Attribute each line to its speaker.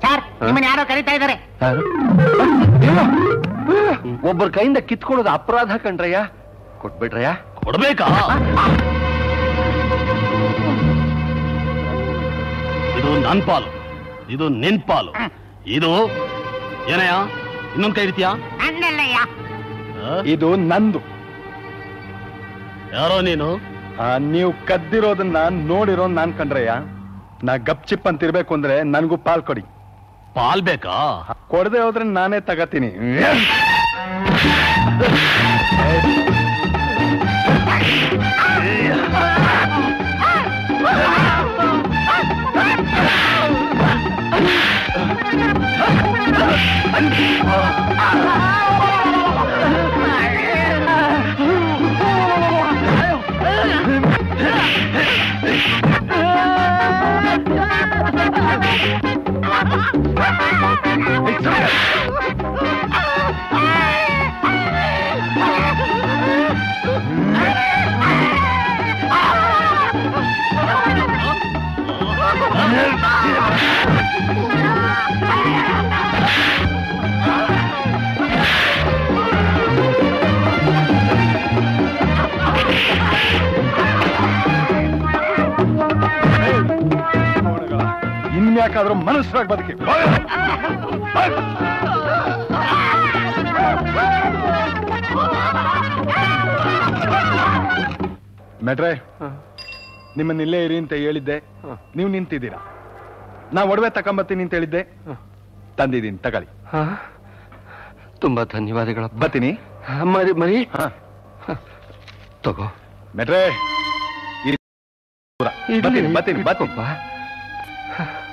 Speaker 1: Sir ನಿಮ್ಮನ್ನ ಯಾರೋ ಕರೀತಾ ಇದ್ದಾರೆ
Speaker 2: ಒಬ್ಬರ ಕೈಯಿಂದ ಕಿತ್ಕೊಳ್ಳೋದು ಅಪರಾಧ ಕಣ್ರಯ್ಯ ಕೊಟ್ಬಿಟ್ರಯ್ಯ
Speaker 3: ಕೊಡ್ಬೇಕಾ ಇದು ನನ್ ಪಾಲು ಇದು ನಿನ್ ಪಾಲು ಇದು ಏನಯ್ಯ ಇನ್ನೊಂದ್ ಕೈ ಇರ್ತೀಯಾ
Speaker 1: ನನ್ನಲ್ಲಯ್ಯ
Speaker 4: ಇದು ನಂದು
Speaker 3: ಯಾರೋ ನೀನು
Speaker 4: ಆ, ನೀವು ಕದ್ದಿರೋದನ್ನ ನೋಡಿರೋ ನಾನ್ ಕಂಡ್ರಯ್ಯ ನಾ ಗಪ್ ಚಿಪ್ ಅಂತ ಇರ್ಬೇಕು ಅಂದ್ರೆ ನನ್ಗೂ ಪಾಲ್ ಕೊಡಿ
Speaker 3: ಪಾಲ್ ಬೇಕಾ
Speaker 4: ಕೊಡದೆ ಹೋದ್ರೆ ನಾನೇ ತಗತೀನಿ ಇನ್ಯಾಕಾದ್ರೂ ಮನುಷ್ಯರಾಗಿ ಬದುಕಿ ಮೆಟ್ರೆ ನಿಮ್ಮನ್ನ ಇಲ್ಲೇ ಇರಿ ಅಂತ ಹೇಳಿದ್ದೆ ನೀವು ನಿಂತಿದ್ದೀರಾ ನಾ ಒಡವೆ ತಕೊಂಬತ್ತೀನಿ ಅಂತ ಹೇಳಿದ್ದೆ ತಂದಿದ್ದೀನಿ ತಗೊಳ್ಳಿ
Speaker 2: ತುಂಬಾ ಧನ್ಯವಾದಗಳಪ್ಪ
Speaker 4: ಬತ್ತೀನಿ
Speaker 2: ಮರಿ ಮರಿ
Speaker 4: ಹಾ.
Speaker 2: ತಗೋ
Speaker 4: ಮೆಟ್ರೆ ಇರಿ.
Speaker 2: ಇರ್ಲಿ,
Speaker 4: ಬತ್ತೀನಿ ಬತ್ತೀನಿ ಬತ್ತೀನಿ
Speaker 2: ಇಟ್ಕೊಪ್ಪ.